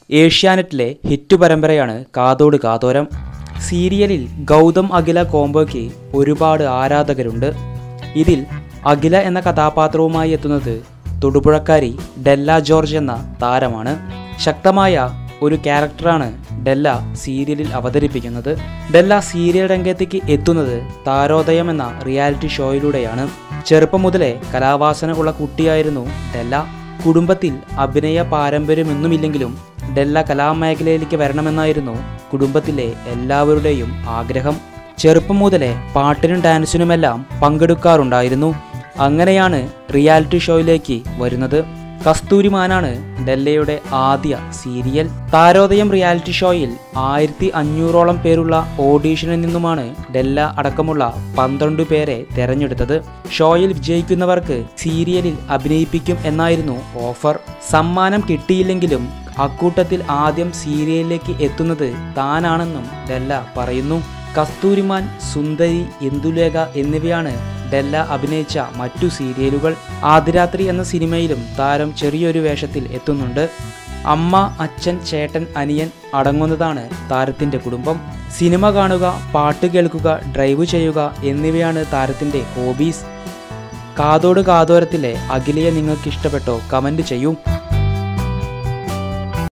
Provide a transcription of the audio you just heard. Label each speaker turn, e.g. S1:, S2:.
S1: ഏഷ്യാനെറ്റിലെ ഹിറ്റ് പരമ്പരയാണ് കാതോട് കാതോരം സീരിയലിൽ ഗൗതം അഖില കോംബോയ്ക്ക് ഒരുപാട് ആരാധകരുണ്ട് ഇതിൽ അഖില എന്ന കഥാപാത്രവുമായി എത്തുന്നത് തൊടുപുഴക്കാരി ഡെല്ല ജോർജ് എന്ന താരമാണ് ശക്തമായ ഒരു ക്യാരക്ടറാണ് ഡെല്ല സീരിയലിൽ അവതരിപ്പിക്കുന്നത് ഡെല്ല സീരിയൽ രംഗത്തേക്ക് എത്തുന്നത് താരോദയം എന്ന റിയാലിറ്റി ഷോയിലൂടെയാണ് ചെറുപ്പം മുതലേ കലാവാസന ഉള്ള കുട്ടിയായിരുന്നു ഡെല്ല കുടുംബത്തിൽ അഭിനയ പാരമ്പര്യമൊന്നുമില്ലെങ്കിലും ഡെല്ല കലാമേഖലയിലേക്ക് വരണമെന്നായിരുന്നു കുടുംബത്തിലെ എല്ലാവരുടെയും ആഗ്രഹം ചെറുപ്പം മുതലേ പാട്ടിനും ഡാൻസിനുമെല്ലാം പങ്കെടുക്കാറുണ്ടായിരുന്നു അങ്ങനെയാണ് റിയാലിറ്റി ഷോയിലേക്ക് വരുന്നത് കസ്തൂരിമാനാണ് ഡെല്ലയുടെ ആദ്യ സീരിയൽ താരോദയം റിയാലിറ്റി ഷോയിൽ ആയിരത്തി അഞ്ഞൂറോളം പേരുള്ള ഓഡീഷനിൽ നിന്നുമാണ് ഡെല്ല അടക്കമുള്ള പന്ത്രണ്ട് പേരെ തെരഞ്ഞെടുത്തത് ഷോയിൽ വിജയിക്കുന്നവർക്ക് സീരിയലിൽ അഭിനയിപ്പിക്കും എന്നായിരുന്നു ഓഫർ സമ്മാനം കിട്ടിയില്ലെങ്കിലും അക്കൂട്ടത്തിൽ ആദ്യം സീരിയലിലേക്ക് എത്തുന്നത് താനാണെന്നും ഡെല്ല പറയുന്നു കസ്തൂരിമാൻ സുന്ദരി ഇന്ദുലേഖ എന്നിവയാണ് ഡെല്ല അഭിനയിച്ച മറ്റു സീരിയലുകൾ ആദിരാത്രി എന്ന സിനിമയിലും താരം ചെറിയൊരു വേഷത്തിൽ എത്തുന്നുണ്ട് അമ്മ അച്ഛൻ ചേട്ടൻ അനിയൻ അടങ്ങുന്നതാണ് താരത്തിൻ്റെ കുടുംബം സിനിമ കാണുക പാട്ട് കേൾക്കുക ഡ്രൈവ് ചെയ്യുക എന്നിവയാണ് താരത്തിൻ്റെ ഹോബീസ് കാതോട് കാതോരത്തിലെ അഖിലയെ നിങ്ങൾക്ക് ഇഷ്ടപ്പെട്ടോ കമൻറ്റ് ചെയ്യൂ